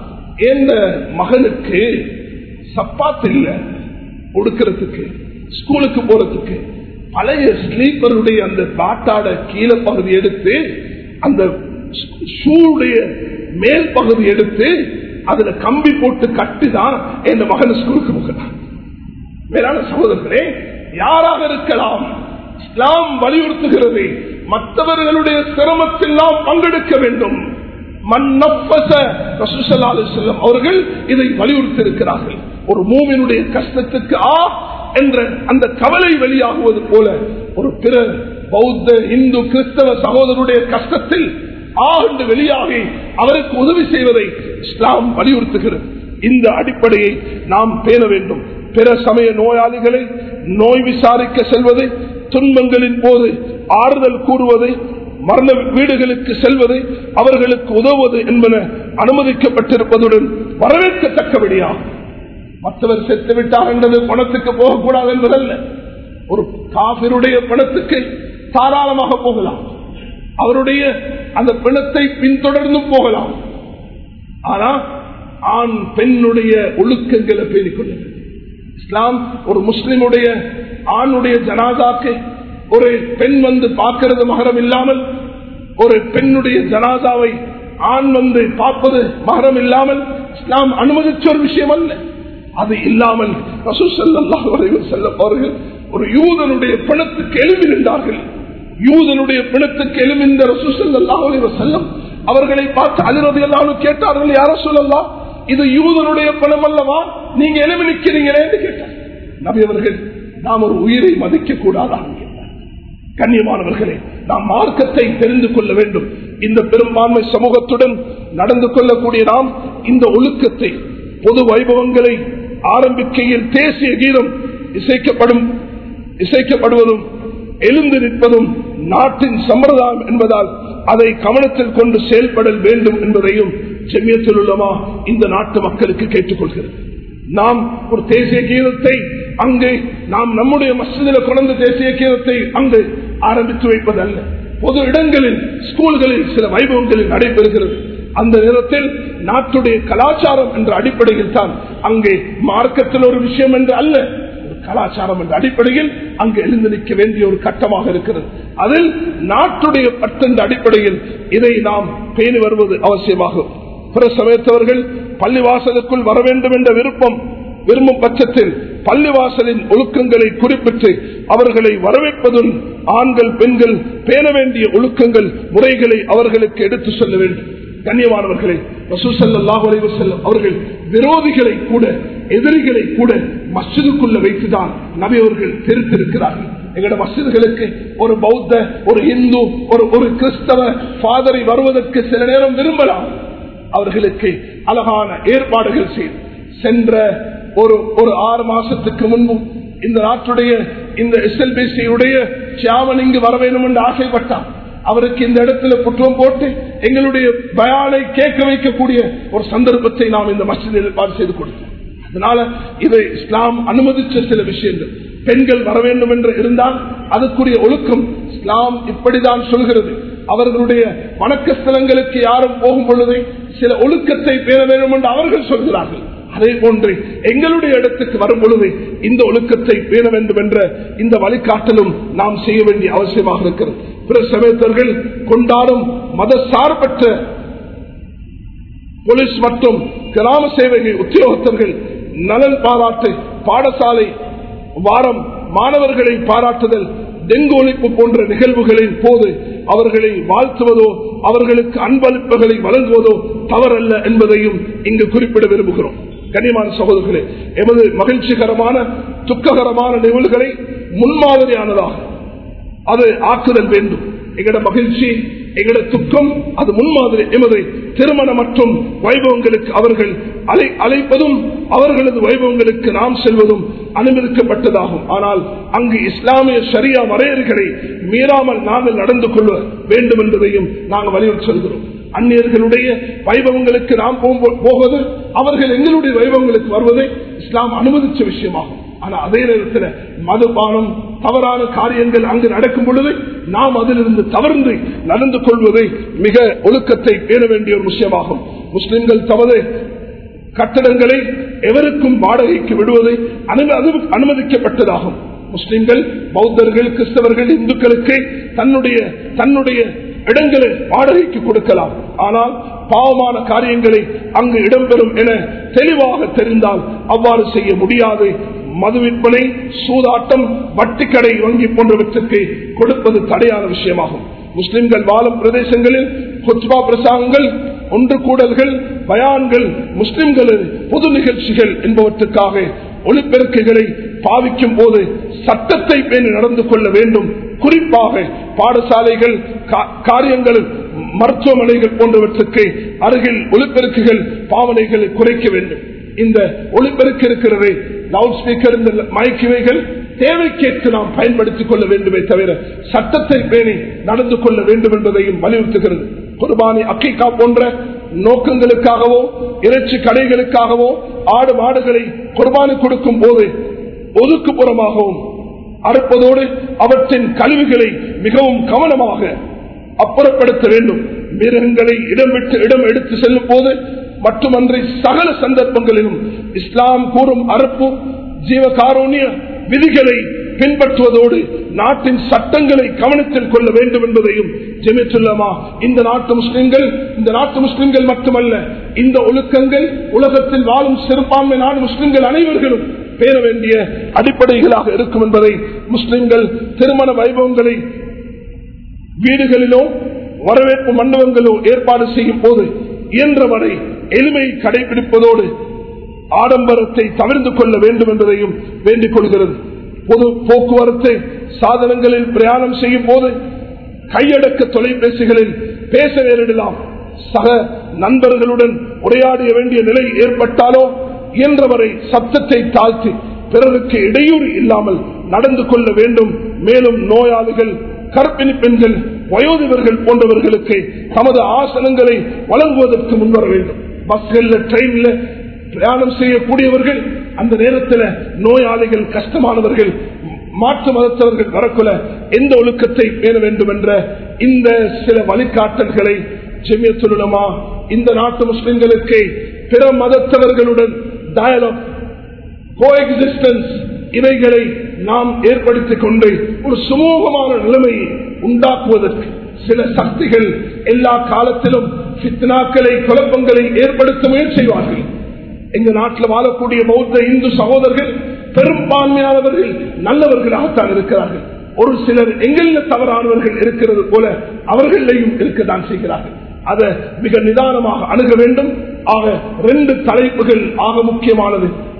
எந்த மகனுக்கு சப்பாத்து இல்லை உடுக்கிறதுக்கு ஸ்கூலுக்கு போறதுக்கு பழைய ஸ்லீப்பருடைய அந்த பாட்டாட கீழே பகுதி எடுத்து அந்த ஷூடைய மேல் பகுதி எடுத்து அதுல கம்பி போட்டு கட்டிதான் என் மகன் ஸ்கூலுக்கு போகிறான் மேலான சகோதரர்களே யாராக இருக்கலாம் இஸ்லாம் வலியுறுத்துகிறது மற்றவர்களுடைய சிரமத்தில் நாம் பங்கெடுக்க வேண்டும் அவர்கள் இதை வலியுறுத்தி இருக்கிறார்கள் ஒரு மூமினுடைய கஷ்டத்துக்கு ஆ என்ற அந்த கவலை வெளியாகுவது போல ஒரு பிற பௌத்த இந்து கிறிஸ்தவ சகோதரருடைய கஷ்டத்தில் ஆ என்று வெளியாகி அவருக்கு உதவி செய்வதை இஸ்லாம் வலியுறுத்துகிறது இந்த அடிப்படையை நாம் பேண வேண்டும் பிற சமய நோயாளிகளை நோய் விசாரிக்க செல்வது துன்பங்களின் போது ஆறுதல் கூறுவது மரண வீடுகளுக்கு செல்வது அவர்களுக்கு உதவுவது என்பன அனுமதிக்கப்பட்டிருப்பதுடன் வரவேற்கத்தக்கபடியாகும் மற்றவர் செத்து விட்டார் என்பது பணத்துக்கு போகக்கூடாது என்பதல்ல ஒரு காபிருடைய பணத்துக்கு தாராளமாக போகலாம் அவருடைய அந்த பிணத்தை பின்தொடர்ந்து போகலாம் ஆனா ஆண் பெண்ணுடைய ஒழுக்கங்களை பேணிக் கொள்ளுங்கள் இஸ்லாம் ஒரு முஸ்லிமுடைய ஆணுடைய ஜனாதாக்கு ஒரு பெண் வந்து பார்க்கிறது மகரம் இல்லாமல் ஒரு பெண்ணுடைய ஜனாதாவை ஆண் வந்து பார்ப்பது மகரம் இல்லாமல் இஸ்லாம் அனுமதிச்ச ஒரு விஷயம் அல்ல அது இல்லாமல் செல்லும் அவர்கள் ஒரு யூதனுடைய பிணத்துக்கு எழுதி நின்றார்கள் யூதனுடைய பிணத்துக்கு எழுமிந்த ரசூசல்லாஹ் செல்லும் அவர்களை பார்த்து அலிரதையெல்லாம் கேட்டார்கள் யார சொல்லலாம் இது யூதனுடைய பணம் அல்லவா நீங்க எழுமி நிற்கிறீங்களே என்று கேட்டார் நபி அவர்கள் நாம் ஒரு உயிரை மதிக்க கூடாதா கண்ணியமானவர்களே நாம் மார்க்கத்தை தெரிந்து கொள்ள வேண்டும் இந்த பெரும்பான்மை சமூகத்துடன் நடந்து கொள்ளக்கூடிய நாம் இந்த ஒழுக்கத்தை பொது வைபவங்களை ஆரம்பிக்கையில் தேசிய கீதம் இசைக்கப்படும் இசைக்கப்படுவதும் எழுந்து நிற்பதும் நாட்டின் சம்பிரதாயம் என்பதால் அதை கவனத்தில் கொண்டு செயல்படல் வேண்டும் என்பதையும் செம்மியத்தில் உள்ளமா இந்த நாட்டு மக்களுக்கு கேட்டுக்கொள்கிறது நாம் ஒரு தேசிய கீதத்தை அங்கு நாம் நம்முடைய மசிதில கொண்டு தேசிய கீதத்தை அங்கு ஆரம்பித்து வைப்பதல்ல பொது இடங்களில் ஸ்கூல்களில் சில வைபவங்களில் நடைபெறுகிறது அந்த நேரத்தில் நாட்டுடைய கலாச்சாரம் என்ற அடிப்படையில் தான் அங்கே மார்க்கத்தில் ஒரு விஷயம் என்று அல்ல கலாச்சாரம் என்ற அடிப்படையில் அங்கு எழுந்து நிற்க வேண்டிய ஒரு கட்டமாக இருக்கிறது அதில் நாட்டுடைய பட்டென்ற அடிப்படையில் இதை நாம் பேணி வருவது அவசியமாகும் பிற சமயத்தவர்கள் பள்ளிவாசலுக்குள் வர வேண்டும் என்ற விருப்பம் விரும்பும் பட்சத்தில் பள்ளிவாசலின் ஒழுக்கங்களை குறிப்பிட்டு அவர்களை வரவேற்பதும் ஆண்கள் பெண்கள் பேண வேண்டிய ஒழுக்கங்கள் முறைகளை அவர்களுக்கு எடுத்து சொல்ல வேண்டும் கண்ணியமானவர்களை செல்லும் அவர்கள் விரோதிகளை கூட எதிரிகளை கூட மஸ்ஜிதுக்குள்ள வைத்துதான் நபி அவர்கள் தெரித்திருக்கிறார்கள் எங்களோட மசிதிகளுக்கு ஒரு பௌத்த ஒரு இந்து ஒரு ஒரு கிறிஸ்தவ ஃபாதரை வருவதற்கு சில நேரம் விரும்பலாம் அவர்களுக்கு அழகான ஏற்பாடுகள் செய்து சென்ற ஒரு ஒரு ஆறு மாசத்துக்கு முன்பும் இந்த நாட்டுடைய இந்த எஸ்எல்பிசியுடைய சியாமன் இங்கு வர வேண்டும் என்று ஆசைப்பட்டார் அவருக்கு இந்த இடத்துல குற்றம் போட்டு எங்களுடைய பயானை கேட்க வைக்கக்கூடிய ஒரு சந்தர்ப்பத்தை நாம் இந்த மசிதில் ஏற்பாடு செய்து கொடுத்தோம் அதனால இது இஸ்லாம் அனுமதிச்ச சில விஷயங்கள் பெண்கள் வர வேண்டும் என்று இருந்தால் அதுக்குரிய ஒழுக்கம் இஸ்லாம் இப்படிதான் சொல்கிறது அவர்களுடைய வணக்க ஸ்தலங்களுக்கு யாரும் போகும் பொழுது சில ஒழுக்கத்தை பேர வேண்டும் என்று அவர்கள் சொல்கிறார்கள் அதே போன்று எங்களுடைய இடத்துக்கு வரும் பொழுது இந்த ஒழுக்கத்தை பேண வேண்டும் என்ற இந்த வழிகாட்டலும் நாம் செய்ய வேண்டிய அவசியமாக இருக்கிறது பிற சமயத்தர்கள் கொண்டாடும் மத சார்பற்ற போலீஸ் மற்றும் கிராம சேவை உத்தியோகத்தர்கள் நலன் பாராட்டு பாடசாலை வாரம் மாணவர்களை பாராட்டுதல் டெங்கு ஒழிப்பு போன்ற நிகழ்வுகளின் போது அவர்களை வாழ்த்துவதோ அவர்களுக்கு அன்பளிப்புகளை வழங்குவதோ தவறல்ல என்பதையும் இங்கு குறிப்பிட விரும்புகிறோம் கனிமான சகோதரர்களே எமது மகிழ்ச்சிகரமான துக்ககரமான நிகழ்வுகளை முன்மாதிரியானதாக அது ஆக்குதல் வேண்டும் எங்கட மகிழ்ச்சி எங்கட துக்கம் அது முன்மாதிரி எமது திருமணம் மற்றும் வைபவங்களுக்கு அவர்கள் அலை அழைப்பதும் அவர்களது வைபவங்களுக்கு நாம் செல்வதும் அனுமதிக்கப்பட்டதாகும் ஆனால் அங்கு இஸ்லாமிய சரியா வரையறைகளை மீறாமல் நாங்கள் நடந்து கொள்ள வேண்டும் என்பதையும் நாங்கள் வலியுறுத்தி சொல்கிறோம் அந்நியர்களுடைய வைபவங்களுக்கு நாம் போவது அவர்கள் எங்களுடைய வைபவங்களுக்கு வருவதை இஸ்லாம் அனுமதிச்ச விஷயமாகும் ஆனா அதே நேரத்தில் மதுபானம் தவறான காரியங்கள் அங்கு நடக்கும் பொழுது நாம் அதிலிருந்து தவறுந்து நடந்து கொள்வதை மிக ஒழுக்கத்தை பேண வேண்டிய ஒரு விஷயமாகும் முஸ்லிம்கள் தமது கட்டடங்களை எவருக்கும் வாடகைக்கு விடுவதை அனுமதிக்கப்பட்டதாகும் முஸ்லிம்கள் பௌத்தர்கள் கிறிஸ்தவர்கள் இந்துக்களுக்கு தன்னுடைய தன்னுடைய இடங்களை வாடகைக்கு கொடுக்கலாம் ஆனால் பாவமான காரியங்களை அங்கு இடம்பெறும் என தெளிவாக தெரிந்தால் அவ்வாறு செய்ய முடியாது மது விற்பனை சூதாட்டம் வட்டிக்கடை வங்கி போன்றவற்றுக்கு கொடுப்பது தடையான விஷயமாகும் முஸ்லிம்கள் வாழும் பிரதேசங்களில் குத்பா பிரசாங்கங்கள் ஒன்று கூடல்கள் பயான்கள் முஸ்லிம்களின் பொது நிகழ்ச்சிகள் என்பவற்றுக்காக ஒளிப்பெருக்குகளை பாவிக்கும் போது சட்டத்தை பேணி நடந்து கொள்ள வேண்டும் குறிப்பாக பாடசாலைகள் காரியங்கள் மருத்துவமனைகள் போன்றவற்றுக்கு அருகில் ஒளிப்பெருக்குகள் பாவனைகளை குறைக்க வேண்டும் இந்த ஒளிப்பெருக்கு இருக்கிறது லவுட் ஸ்பீக்கர் இந்த மைக்கிவைகள் தேவைக்கேற்று நாம் பயன்படுத்திக் கொள்ள வேண்டுமே தவிர சட்டத்தை பேணி நடந்து கொள்ள வேண்டும் என்பதையும் வலியுறுத்துகிறது குர்பானி அக்கிகா போன்ற நோக்கங்களுக்காகவோ இறைச்சி கடைகளுக்காகவோ ஆடு மாடுகளை குர்பானி கொடுக்கும் போது ஒதுக்குப்புறமாகவும் அறுப்பதோடு அவற்றின் கழிவுகளை மிகவும் கவனமாக அப்புறப்படுத்த வேண்டும் மிருகங்களை இடம் விட்டு இடம் எடுத்து செல்லும் போது மட்டுமன்றி சகல சந்தர்ப்பங்களிலும் இஸ்லாம் கூறும் அறுப்பு ஜீவகாரோணிய விதிகளை பின்பற்றுவதோடு நாட்டின் சட்டங்களை கவனத்தில் கொள்ள வேண்டும் என்பதையும் ஜெமித்துள்ளமா இந்த நாட்டு முஸ்லிம்கள் இந்த நாட்டு முஸ்லிம்கள் மட்டுமல்ல இந்த ஒழுக்கங்கள் உலகத்தில் வாழும் சிறுபான்மை நாடு முஸ்லிம்கள் அனைவர்களும் பேர வேண்டிய அடிப்படைகளாக இருக்கும் என்பதை முஸ்லிம்கள் திருமண வைபவங்களை வீடுகளிலோ வரவேற்பு மண்டபங்களோ ஏற்பாடு செய்யும் போது இயன்றவரை எளிமை கடைபிடிப்பதோடு ஆடம்பரத்தை தவிர்த்து கொள்ள வேண்டும் என்பதையும் வேண்டிக் கொள்கிறது பொது போக்குவரத்து சாதனங்களில் பிரயாணம் செய்யும் போது கையடக்க தொலைபேசிகளில் பேச நேரிடலாம் சக நண்பர்களுடன் உரையாடிய வேண்டிய நிலை ஏற்பட்டாலோ இயன்றவரை சத்தத்தை தாழ்த்தி பிறருக்கு இடையூறு இல்லாமல் நடந்து கொள்ள வேண்டும் மேலும் நோயாளிகள் கற்பிணி பெண்கள் வயோதிபர்கள் போன்றவர்களுக்கு தமது ஆசனங்களை வழங்குவதற்கு முன்வர வேண்டும் பஸ்கள்ல ட்ரெயின்ல பிரயாணம் செய்யக்கூடியவர்கள் அந்த நேரத்தில் நோயாளிகள் கஷ்டமானவர்கள் மாற்று மதத்தவர்கள் வரக்குள்ள எந்த ஒழுக்கத்தை பேண வேண்டும் என்ற இந்த சில வழிகாட்டல்களை செமியத்துலமா இந்த நாட்டு முஸ்லிம்களுக்கு பிற மதத்தவர்களுடன் டயலாக் கோஎக்ஸிஸ்டன்ஸ் இவைகளை நாம் ஏற்படுத்திக் கொண்டு ஒரு சுமூகமான நிலைமையை உண்டாக்குவதற்கு சில சக்திகள் எல்லா காலத்திலும் சித்தனாக்களை குழப்பங்களை ஏற்படுத்த முயற்சி செய்வார்கள் எங்க நாட்டில் வாழக்கூடிய பௌத்த இந்து சகோதரர்கள் பெரும்பான்மையானவர்கள் நல்லவர்களாகத்தான் இருக்கிறார்கள் ஒரு சிலர் எங்களில் தவறானவர்கள் இருக்கிறது போல அவர்களையும் இருக்கத்தான் செய்கிறார்கள் அதை மிக நிதானமாக அணுக வேண்டும் ஆக ரெண்டு தலைப்புகள் ஆக முக்கியமானது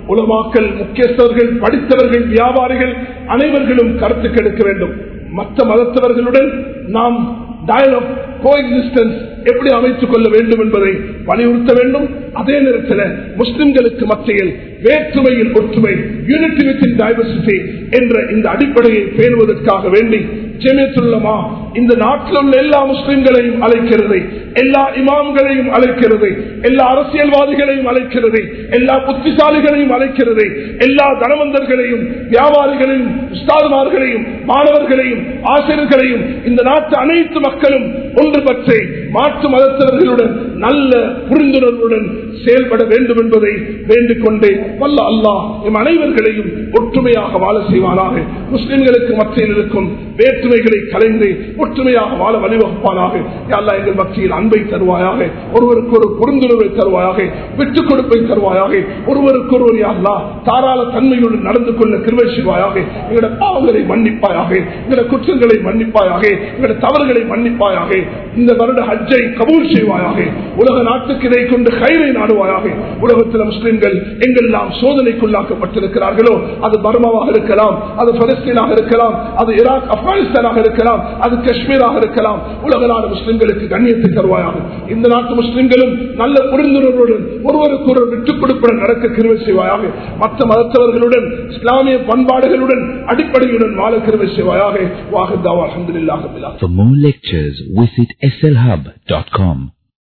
உலமாக்கல் முக்கியஸ்தர்கள் படித்தவர்கள் வியாபாரிகள் அனைவர்களும் கருத்து கெடுக்க வேண்டும் மற்ற மதத்தவர்களுடன் நாம் டயலாக் கோஎக்ஸிஸ்டன்ஸ் எப்படி அமைத்துக் கொள்ள வேண்டும் என்பதை வலியுறுத்த வேண்டும் அதே நேரத்தில் முஸ்லிம்களுக்கு மத்தியில் வேற்றுமையில் ஒற்றுமை யூனிட்டி வித்தின் டைவர்சிட்டி என்ற இந்த அடிப்படையை பேணுவதற்காக வேண்டி ஜெமியத்துள்ளமா இந்த நாட்டில் உள்ள எல்லா முஸ்லிம்களையும் அழைக்கிறது எல்லா இமாம்களையும் அழைக்கிறது எல்லா அரசியல்வாதிகளையும் அழைக்கிறது எல்லா புத்திசாலிகளையும் அழைக்கிறது எல்லா தனவந்தர்களையும் வியாபாரிகளையும் உஸ்தாதுமார்களையும் மாணவர்களையும் ஆசிரியர்களையும் இந்த நாட்டு அனைத்து மக்களும் ஒன்றுபட்டு மாற்று மதத்தவர்களுடன் நல்ல புரிந்துணர்வுடன் செயல்பட வேண்டும் என்பதை வேண்டிக் கொண்டு வல்ல அல்லாஹ் எம் அனைவர்களையும் ஒற்றுமையாக வாழ செய்வானாக முஸ்லிம்களுக்கு மத்தியில் இருக்கும் வேற்றுமைகளை கலைந்து ஒற்றுமையாக வாழ வழிவகுப்பானாக அல்லா எங்கள் மத்தியில் அன்பை தருவாயாக ஒருவருக்கு ஒரு புரிந்துணர்வை தருவாயாக விட்டுக் கொடுப்பை தருவாயாக ஒருவருக்கு ஒருவர் யாருலா தாராள தன்மையுடன் நடந்து கொள்ள கிருவை செய்வாயாக எங்களோட பாவங்களை மன்னிப்பாயாக எங்களோட குற்றங்களை மன்னிப்பாயாக எங்களோட தவறுகளை மன்னிப்பாயாக இந்த வருட ஹஜ்ஜை கபூல் செய்வாயாக உலக நாட்டுக்கு இதை கொண்டு கயிறை நாடுவாயாக உலகத்தில் முஸ்லிம்கள் எங்கெல்லாம் சோதனைக்குள்ளாக்கப்பட்டிருக்கிறார்களோ அது பர்மாவாக இருக்கலாம் அது பலஸ்தீனாக இருக்கலாம் அது ஈராக் ஆப்கானிஸ்தானாக இருக்கலாம் அது காஷ்மீராக இருக்கலாம் உலக நாடு முஸ்லிம்களுக்கு கண்ணியத்தை தருவாயாக இந்த நாட்டு முஸ்லிம்களும் நல்ல புரிந்துணர்வுடன் ஒருவருக்கு ஒரு விட்டுக் கொடுப்புடன் நடக்க கிருவை செய்வாயாக மற்ற மதத்தவர்களுடன் இஸ்லாமிய பண்பாடுகளுடன் அடிப்படையுடன் வாழ கிருவை செய்வாயாக வாகத்தாவா அஹமதுல்லாஹ் For more lectures, visit slhub.com.